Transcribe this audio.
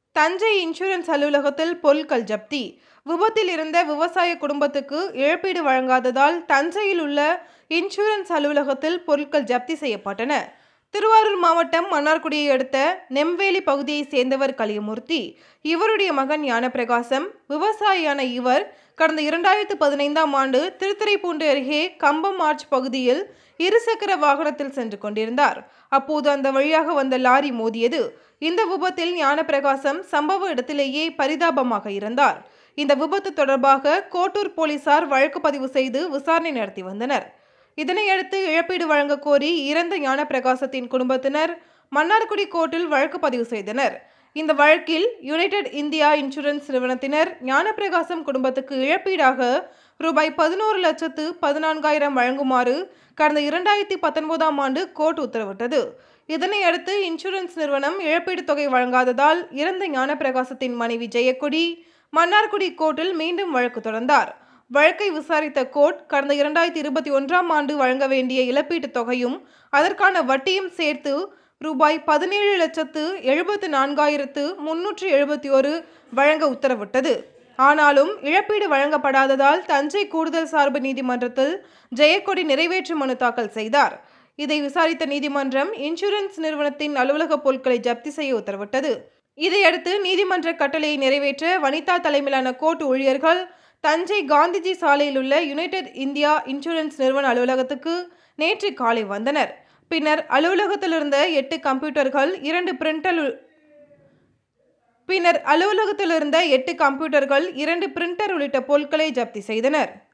Thanjai insurance அலுவலகத்தில் பொருட்கள் ஜப்தி விபத்தில் இருந்த விவசாய குடும்பத்துக்கு இழப்பீடு வழங்காததால் தஞ்சையில் உள்ள இன்சூரன்ஸ் அலுவலகத்தில் பொருட்கள் ஜப்தி செய்யப்பட்டன திருவாரூர் மாவட்டம் மன்னார்குடியை அடுத்த நெம்வேலி பகுதியைச் சேர்ந்தவர் கலியமூர்த்தி இவருடைய மகன் ஞானப்பிரகாசம் விவசாயியான இவர் கடந்த இரண்டாயிரத்து பதினைந்தாம் ஆண்டு திருத்துறைப்பூண்டு அருகே கம்பம் ஆர்ச் பகுதியில் இருசக்கர வாகனத்தில் சென்று கொண்டிருந்தார் அப்போது அந்த வழியாக வந்த லாரி மோதியது இந்த விபத்தில் ஞானப்பிரகாசம் சம்பவ இடத்திலேயே பரிதாபமாக இருந்தார் இந்த விபத்து தொடர்பாக கோட்டூர் போலீசார் வழக்கு பதிவு செய்து விசாரணை நடத்தி வந்தனர் இதனையடுத்து இழப்பீடு வழங்க கோரி இறந்த ஞானப்பிரகாசத்தின் குடும்பத்தினர் மன்னார்குடி கோர்ட்டில் வழக்கு பதிவு செய்தனர் இந்த வழக்கில் யுனைடெட் இந்தியா இன்சூரன்ஸ் நிறுவனத்தினர் ஞானப்பிரகாசம் குடும்பத்துக்கு இழப்பீடாக ரூபாய் பதினோரு லட்சத்து பதினான்காயிரம் வழங்குமாறு கடந்த இரண்டாயிரத்தி பத்தொன்பதாம் ஆண்டு கோர்ட் உத்தரவிட்டது இதனையடுத்து இன்சூரன்ஸ் நிறுவனம் இழப்பீடு தொகை வழங்காததால் இறந்த ஞானப்பிரகாசத்தின் மனைவி ஜெயக்கொடி மன்னார்குடி கோர்ட்டில் மீண்டும் வழக்கு தொடர்ந்தார் வழக்கை விசாரித்த கோர்ட் கடந்த இரண்டாயிரத்தி இருபத்தி ஒன்றாம் ஆண்டு வழங்க வேண்டிய இழப்பீட்டுத் தொகையும் அதற்கான வட்டியும் சேர்த்து ரூபாய் பதினேழு லட்சத்து எழுபத்து நான்காயிரத்து முன்னூற்று எழுபத்தி ஒரு வழங்க உத்தரவிட்டது ஆனாலும் இழப்பீடு வழங்கப்படாததால் தஞ்சை கூடுதல் சார்பு நீதிமன்றத்தில் ஜெயக்கொடி நிறைவேற்று மனு தாக்கல் செய்தார் இதை விசாரித்த நீதிமன்றம் இன்சூரன்ஸ் நிறுவனத்தின் அலுவலக பொருட்களை ஜப்தி செய்ய உத்தரவிட்டது இதையடுத்து நீதிமன்ற கட்டளையை நிறைவேற்ற வனிதா தலைமையிலான கோர்ட் ஊழியர்கள் தஞ்சை காந்திஜி சாலையில் உள்ள யுனைடெட் இந்தியா இன்சூரன்ஸ் நிறுவன அலுவலகத்துக்கு நேற்று காலை வந்தனர் பின்னர் அலுவலகத்தில் இருந்த எட்டு கம்ப்யூட்டர்கள் இரண்டு பிரிண்டர் பின்னர் அலுவலகத்தில் இருந்த எட்டு கம்ப்யூட்டர்கள் இரண்டு பிரிண்டர் உள்ளிட்ட பொருட்களை ஜப்தி செய்தனர்